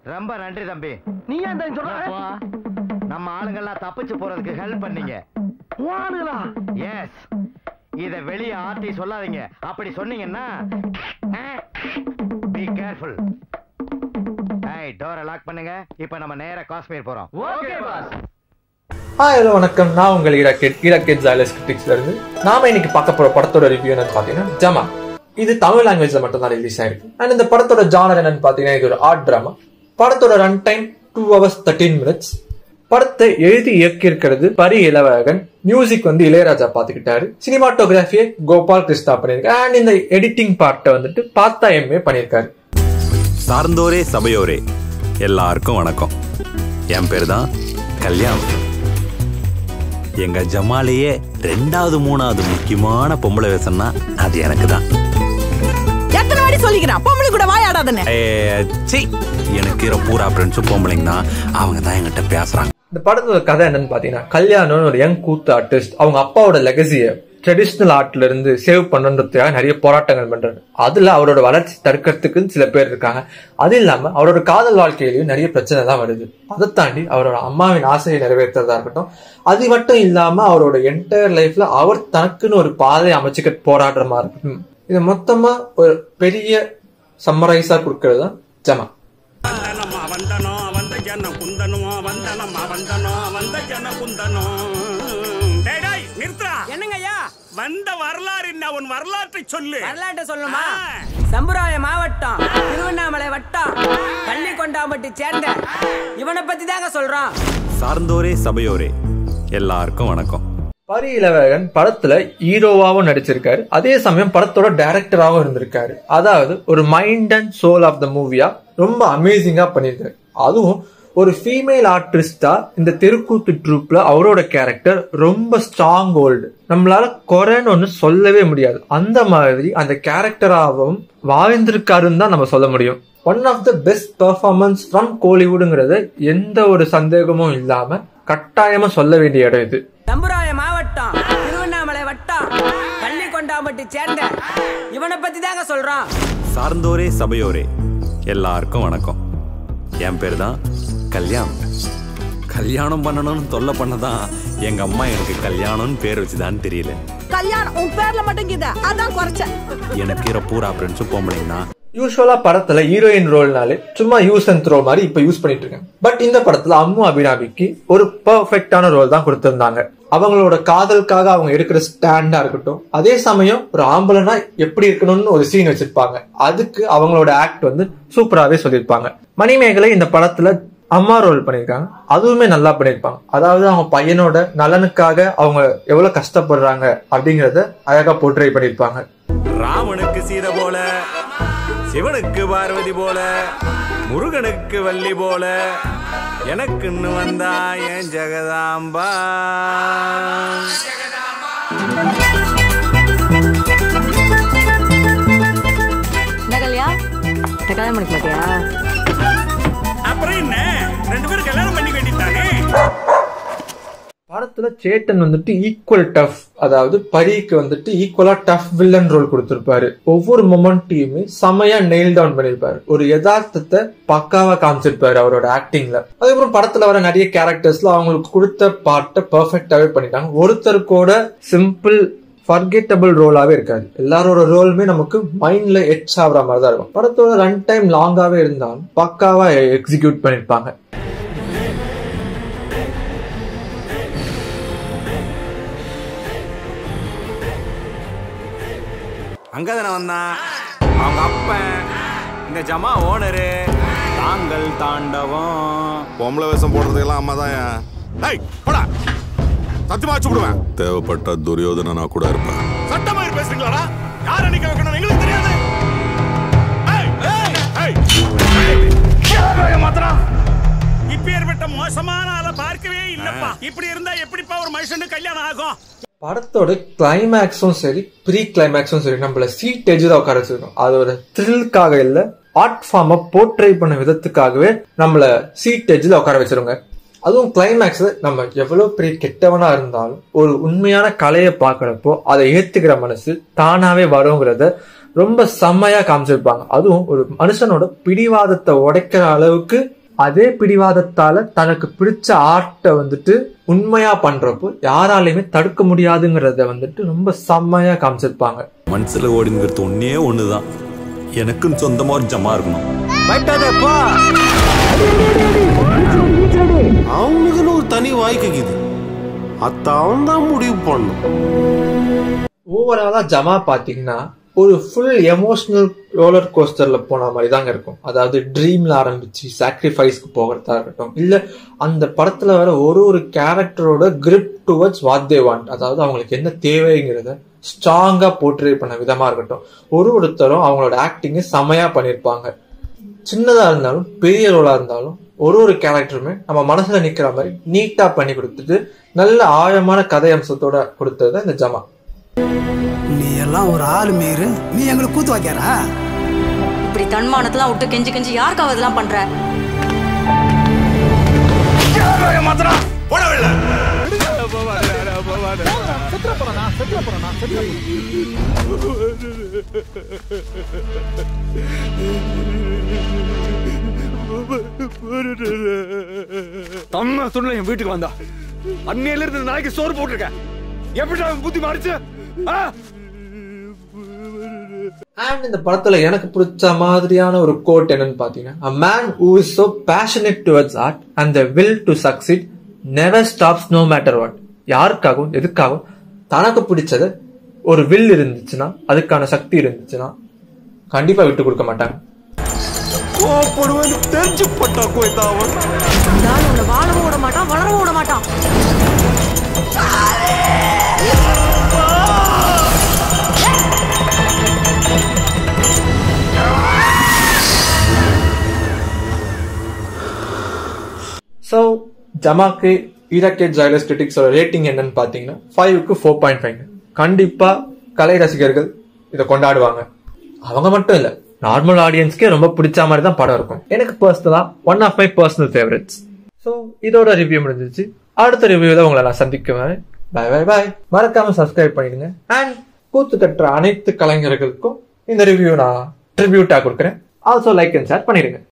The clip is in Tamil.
ரொம்ப நன்றி தம்பி நீ ஏன் தான் சொல்ற அப்பா, நம்ம ஆளுங்கெல்லாம் தப்பிச்சு போறதுக்கு ஹெல்ப் பண்ணீங்க உன் ஆளுகளா எஸ் இத வெளிய ஆர்த்தி சொல்லாதீங்க அப்படி சொன்னீங்கன்னா பி கேர்ஃபுல் ஏய் டோரை லாக் பண்ணுங்க இப்போ நம்ம நேரா காஷ்மீர் போறோம் ஓகே பாஸ் ஹாய் ஹலோ வணக்கம் நான் உங்கள் ஈராக்கெட் ஈராக்கெட் ஜாலஸ் கிரிட்டிக்ஸ்ல இருந்து நாம இன்னைக்கு பார்க்க போற படத்தோட ரிவ்யூ என்னன்னு பாத்தீங்கன்னா ஜமா இது தமிழ் லாங்குவேஜ்ல மட்டும் தான் ரிலீஸ் ஆயிருக்கு அண்ட் இந்த படத்தோட ஜானர் என்னன்னு பாத்தீங்கன்னா இது ஒரு ஆர்ட் டிராமா படத்தோட run time two hours thirteen minutes படத்தை எழுதி இயக்கியிருக்கிறது பரி இளவழகன் மியூசிக் வந்து இளையராஜா பாத்துக்கிட்டாரு சினிமாட்டோகிராஃபியை கோபால் கிருஷ்ணா பண்ணியிருக்காரு அண்ட் இந்த எடிட்டிங் பார்ட்டை வந்துட்டு பாத்தா எம்ஏ பண்ணியிருக்காரு சார்ந்தோரே சபையோரே எல்லாருக்கும் வணக்கம் என் பேர் தான் கல்யாண் எங்க ஜமாலேயே ரெண்டாவது மூணாவது முக்கியமான பொம்பளை வேஷம்னா அது எனக்கு தான் எத்தனை வாட்டி சொல்லிக்கிறான் பொம்பளை கூட வாயாடாதன்னு சி எனக்கு இருக்கிற பூரா ஃப்ரெண்ட்ஸும் பொம்பளைங்க தான் அவங்க தான் என்கிட்ட பேசுறாங்க இந்த படத்தோட கதை என்னன்னு பாத்தீங்கன்னா கல்யாணம்னு ஒரு யங் கூத்து ஆர்டிஸ்ட் அவங்க அப்பாவோட லெகசிய ட்ரெடிஷ்னல் ஆர்ட்ல இருந்து சேவ் பண்ணுன்றதுக்காக நிறைய போராட்டங்கள் பண்றாரு அதுல அவரோட வளர்ச்சி தடுக்கிறதுக்கு சில பேர் இருக்காங்க அது இல்லாம அவரோட காதல் வாழ்க்கையிலயும் நிறைய பிரச்சனை தான் வருது அதை தாண்டி அவரோட அம்மாவின் ஆசையை நிறைவேற்றுறதா இருக்கட்டும் அது மட்டும் இல்லாம அவரோட என்டையர் லைஃப்ல அவர் தனக்குன்னு ஒரு பாதை அமைச்சுக்க போராடுற மாதிரி இருக்கட்டும் இது மொத்தமா ஒரு பெரிய சம்மரைஸா கொடுக்கறது தான் ஜமா వందనమా వందనో వంద జన కుందనమా వందనమా వందనో వంద జన కుందనோ டேய், டேய், நிறுத்துடா என்னங்க ஐயா வந்த வரலாறு என்ன உன் வரலாற்றை சொல்லு வரலாற்றை சொல்லுமா ஆ. சம்புராய மாவட்டம் திருவண்ணாமலை வட்டம் பள்ளிக்கொண்டாம்பட்டி சேர்ந்த இவனை பத்தி தாங்க சொல்றோம் சார்ந்தோரே சபையோரே எல்லாருக்கும் வணக்கம் பரி இளவழகன் படத்துல ஹீரோவாவும் நடிச்சிருக்காரு அதே சமயம் படத்தோட டைரக்டராகவும் இருந்திருக்காரு அதாவது ஒரு mind and soul of the மூவியா ரொம்ப அமேசிங்கா பண்ணியிருக்காரு அதுவும் ஒரு ஃபீமேல் ஆர்டிஸ்டா இந்த தெருக்கூத்து ட்ரூப்ல அவரோட கேரக்டர் ரொம்ப ஸ்ட்ராங் ஓல்டு நம்மளால குறைன்னு ஒண்ணு சொல்லவே முடியாது அந்த மாதிரி அந்த கேரக்டராகவும் வாழ்ந்திருக்காருன்னு தான் நம்ம சொல்ல முடியும் one of the best performance from கோலிவுடுங்கிறத எந்த ஒரு சந்தேகமும் இல்லாம கட்டாயமா சொல்ல வேண்டிய இடம் இது சம்புராய மாவட்டம் திருவண்ணாமலை வட்டம் பள்ளிக்கொண்டாம்பட்டி சேர்ந்த இவனை பத்தி தாங்க சொல்றோம் சார்ந்தோரே சபையோரே எல்லாருக்கும் வணக்கம் என் பேர் தான் கல்யாண் கல்யாணம் பண்ணணும்னு தொல்லை பண்ணதான் எங்க அம்மா எனக்கு கல்யாணம்னு பேர் வச்சுதான்னு தெரியல கல்யாணம் உன் பேர்ல மட்டும் கீத அதான் குறைச்ச எனக்கு இருக்கிற பூரா ஃப்ரெண்ட்ஸும் பொம்பளைங்க தான் யூஸ்வலா படத்துல ஹீரோயின் ரோல்னாலே சும்மா யூஸ் அண்ட் த்ரோ மாதிரி இப்ப யூஸ் பண்ணிட்டு இருக்காங்க பட் இந்த படத்துல அம்மு அபிராமிக்கு ஒரு பெர்ஃபெக்டான ரோல் தான் கொடுத்திருந்தாங்க அவங்களோட காதலுக்காக அவங்க எடுக்கிற ஸ்டாண்டா இருக்கட்டும் அதே சமயம் ஒரு ஆம்பளைனா எப்படி இருக்கணும்னு ஒரு சீன் வச்சிருப்பாங்க அதுக்கு அவங்களோட ஆக்ட் வந்து சூப்பராகவே சொல்லியிருப்பாங்க மணிமேகலை இந்த படத்துல அம்மா ரோல் பண்ணியிருக்காங்க அதுவுமே நல்லா பண்ணியிருப்பாங்க அதாவது அவங்க பையனோட நலனுக்காக அவங்க எவ்வளவு கஷ்டப்படுறாங்க அப்படிங்கறத அழகா போர்ட்ரை பண்ணியிருப்பாங்க ராமனுக்கு சீதை போல சிவனுக்கு பார்வதி போல முருகனுக்கு வள்ளி போல எனக்குன்னு வந்தா என் ஜெகதாம்பா என்ன கல்யா இந்த கல்யாணம் பண்ணிக்க மாட்டியா அப்புறம் என்ன ரெண்டு பேரும் கல்யாணம் பண்ணி வேண்டிட்டானே படத்துல சேட்டன் வந்துட்டு ஈக்குவல் டஃப் அதாவது பரிக்கு வந்துட்டு ஈக்குவலா டஃப் வில்லன் ரோல் கொடுத்திருப்பாரு ஒவ்வொரு மொமெண்ட்டையுமே செமையா நெயில் டவுன் பண்ணிருப்பாரு ஒரு யதார்த்தத்தை பக்காவா காமிச்சிருப்பாரு அவரோட ஆக்டிங்ல அதுக்கப்புறம் படத்துல வர நிறைய கேரக்டர்ஸ்ல அவங்களுக்கு கொடுத்த பாட்டை பெர்ஃபெக்டாவே பண்ணிட்டாங்க ஒருத்தருக்கோட சிம்பிள் ஃபர்கெட்டபிள் ரோலாவே இருக்காது எல்லாரோட ரோலுமே நமக்கு மைண்ட்ல எச் ஆகுற மாதிரி தான் இருக்கும் படத்தோட ரன் டைம் லாங்காவே இருந்தாலும் பக்காவா எக்ஸிக்யூட் பண்ணிருப்பாங்க அங்கதானே வந்தான் அவங்க அப்பன் இந்த ஜமா ஓனரு தாங்கள் தாண்டவம் பொம்பளை வேஷம் போடுறதுக்கெல்லாம் அம்மா தான் ஏய் போடா சத்தியமா வச்சு விடுவேன் தேவைப்பட்ட துரியோதனனா கூட இருப்பேன் சட்டமா பேசுறீங்களா யார் அன்னைக்கு வைக்கணும் எங்களுக்கு தெரியாது ஏய், ஏய், ஏய். ஏய், மாத்திரா. இப்பேற்பட்ட மோசமான ஆளை பார்க்கவே இல்லப்பா இப்படி இருந்தா எப்படிப்பா ஒரு மனுஷனுக்கு கல்யாணம் ஆகும் படத்தோட கிளைமேக்ஸும் சரி ப்ரீ கிளைமேக்ஸும் சரி நம்மள சீட் எஜ்ஜில் உட்கார வச்சிருக்கோம் அது ஒரு த்ரில்லுக்காக இல்ல ஆர்ட் ஃபார்மை போர்ட்ரை பண்ண விதத்துக்காகவே நம்மள சீட் எஜ்ஜில் உட்கார வச்சிருங்க அதுவும் கிளைமேக்ஸ்ல நம்ம எவ்வளவு பெரிய கெட்டவனா இருந்தாலும் ஒரு உண்மையான கலையை பார்க்கறப்போ அதை ஏத்துக்கிற மனசு தானாவே வருங்கிறத ரொம்ப செம்மையா காமிச்சிருப்பாங்க அதுவும் ஒரு மனுஷனோட பிடிவாதத்தை உடைக்கிற அளவுக்கு அதே பிடிவாதத்தால தனக்கு பிடிச்ச ஆர்ட்டை வந்துட்டு உண்மையா பண்றப்போ யாராலையுமே தடுக்க முடியாதுங்கிறத வந்துட்டு ரொம்ப செம்மையா காமிச்சிருப்பாங்க மனசுல ஓடிங்கிறது ஒன்னே ஒண்ணுதான் எனக்குன்னு சொந்தமா ஒரு ஜமா இருக்கணும் பயப்படாதப்பா அவனுக்குன்னு ஒரு தனி வாய்க்குது அத்த அவன் தான் முடிவு பண்ணும் ஓவராலா ஜமா பாத்தீங்கன்னா ஒரு ஃபுல் எமோஷனல் ரோலர் கோஸ்டர்ல போன மாதிரி தாங்க இருக்கும் அதாவது ட்ரீம்ல ஆரம்பிச்சு சாக்ரிஃபைஸ்க்கு போகிறதா இருக்கட்டும் இல்ல அந்த படத்துல வர ஒரு ஒரு கேரக்டரோட grip towards what they want அதாவது அவங்களுக்கு என்ன தேவைங்கிறத ஸ்ட்ராங்கா போர்ட்ரே பண்ண விதமா இருக்கட்டும் ஒரு ஒருத்தரும் அவங்களோட ஆக்டிங்கை செமையா பண்ணியிருப்பாங்க சின்னதா இருந்தாலும் பெரிய ரோலா இருந்தாலும் ஒரு ஒரு கேரக்டருமே நம்ம மனசுல நிக்கிற மாதிரி நீட்டா பண்ணி கொடுத்துட்டு நல்ல ஆழமான கதை அம்சத்தோட கொடுத்தது இந்த ஜமா நீ எல்லாம் ஒரு ஆள் மீறு நீ எங்களுக்கு கூத்து வைக்கிறா இப்படி தன்மானத்தெல்லாம் விட்டு கெஞ்சி கெஞ்சி யாருக்காக இதெல்லாம் பண்ற தம்மா சொன்ன என் வீட்டுக்கு வந்தா அன்னையில இருந்து நாளைக்கு சோறு போட்டிருக்கேன் எப்படி அவன் புத்தி மாறிச்சு ஆ? அண்ட் இந்த படத்துல எனக்கு பிடிச்ச மாதிரியான ஒரு கோட் என்னன்னு பாத்தீங்கன்னா a man who is so passionate towards art and the will to succeed never stops no matter what யாருக்காகவும் எதுக்காகவும் தனக்கு பிடிச்சது ஒரு வில் இருந்துச்சுன்னா அதுக்கான சக்தி இருந்துச்சுன்னா கண்டிப்பா விட்டு கொடுக்க மாட்டாங்க கோப்படுவேன்னு தெரிஞ்சு பட்டா கோய்தா அவன் இந்த ஆள் உன்னை வாழவும் விட மாட்டான் வளரவும் விட மாட்டான் ஸோ ஜமாக்கு ஈராக்கெட் ஜாய்லஸ் கிரிட்டிக்ஸோட ரேட்டிங் என்னன்னு பார்த்தீங்கன்னா ஃபைவ்க்கு ஃபோர் பாயிண்ட் ஃபைவ் கண்டிப்பா கலை ரசிகர்கள் இதை கொண்டாடுவாங்க அவங்க மட்டும் இல்ல நார்மல் ஆடியன்ஸ்க்கே ரொம்ப பிடிச்ச மாதிரி தான் படம் இருக்கும் எனக்கு பர்சனலா one of my personal favourites so இதோட ரிவ்யூ முடிஞ்சிச்சு அடுத்த ரிவ்யூல உங்களை நான் சந்திக்குவேன் பை பை பாய் மறக்காம சப்ஸ்கிரைப் பண்ணிடுங்க அண்ட் கூத்து கட்டுற அனைத்து கலைஞர்களுக்கும் இந்த ரிவ்யூ நான் ட்ரிபியூட்டா கொடுக்குறேன் ஆல்சோ லைக் அண்ட் ஷேர் பண்ணிடுங்க